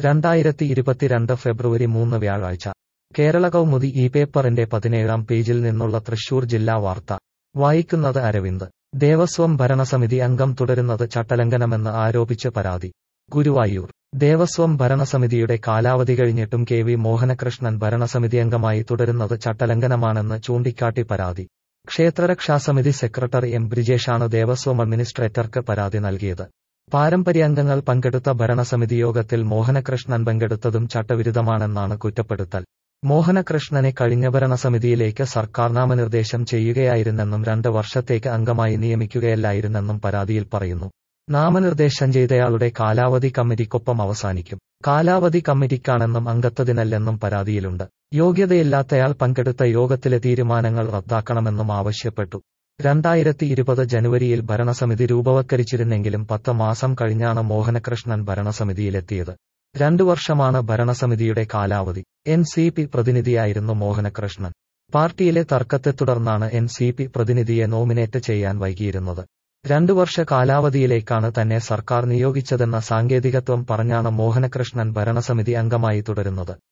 രണ്ടായിരത്തി ഇരുപത്തിരണ്ട് ഫെബ്രുവരി മൂന്ന് വ്യാഴാഴ്ച കേരള കൗമുദി ഈ പേപ്പറിന്റെ പതിനേഴാം പേജിൽ നിന്നുള്ള തൃശൂർ ജില്ലാ വാർത്ത വായിക്കുന്നത് അരവിന്ദ് ദേവസ്വം ഭരണസമിതി അംഗം തുടരുന്നത് ചട്ടലംഘനമെന്ന് ആരോപിച്ച് പരാതി ഗുരുവായൂർ ദേവസ്വം ഭരണസമിതിയുടെ കാലാവധി കഴിഞ്ഞിട്ടും കെ വി മോഹനകൃഷ്ണൻ ഭരണസമിതി അംഗമായി തുടരുന്നത് ചട്ടലംഘനമാണെന്ന് ചൂണ്ടിക്കാട്ടി പരാതി ക്ഷേത്രരക്ഷാസമിതി സെക്രട്ടറി എം ബ്രിജേഷാണ് ദേവസ്വം അഡ്മിനിസ്ട്രേറ്റർക്ക് പരാതി നൽകിയത് പാരമ്പര്യാംഗങ്ങൾ പങ്കെടുത്ത ഭരണസമിതി യോഗത്തിൽ മോഹനകൃഷ്ണൻ പങ്കെടുത്തതും ചട്ടവിരുദ്ധമാണെന്നാണ് കുറ്റപ്പെടുത്തൽ മോഹനകൃഷ്ണനെ കഴിഞ്ഞ ഭരണസമിതിയിലേക്ക് സർക്കാർ നാമനിർദ്ദേശം ചെയ്യുകയായിരുന്നെന്നും രണ്ട് വർഷത്തേക്ക് അംഗമായി നിയമിക്കുകയല്ലായിരുന്നെന്നും പരാതിയിൽ പറയുന്നു നാമനിർദ്ദേശം ചെയ്തയാളുടെ കാലാവധി കമ്മിറ്റിക്കൊപ്പം അവസാനിക്കും കാലാവധി കമ്മിറ്റിക്കാണെന്നും അംഗത്വത്തിനല്ലെന്നും പരാതിയിലുണ്ട് യോഗ്യതയില്ലാത്തയാൾ പങ്കെടുത്ത യോഗത്തിലെ തീരുമാനങ്ങൾ റദ്ദാക്കണമെന്നും ആവശ്യപ്പെട്ടു രണ്ടായിരത്തി ഇരുപത് ജനുവരിയിൽ ഭരണസമിതി രൂപവത്കരിച്ചിരുന്നെങ്കിലും പത്ത് മാസം കഴിഞ്ഞാണ് മോഹനകൃഷ്ണൻ ഭരണസമിതിയിലെത്തിയത് രണ്ടു വർഷമാണ് ഭരണസമിതിയുടെ കാലാവധി എൻ സി പി പ്രതിനിധിയായിരുന്നു മോഹനകൃഷ്ണൻ പാർട്ടിയിലെ തർക്കത്തെ തുടർന്നാണ് എൻ സി പി പ്രതിനിധിയെ നോമിനേറ്റ് ചെയ്യാൻ വൈകിയിരുന്നത് രണ്ടു വർഷ കാലാവധിയിലേക്കാണ് തന്നെ സർക്കാർ നിയോഗിച്ചതെന്ന സാങ്കേതികത്വം പറഞ്ഞാണ് മോഹനകൃഷ്ണൻ ഭരണസമിതി അംഗമായി തുടരുന്നത്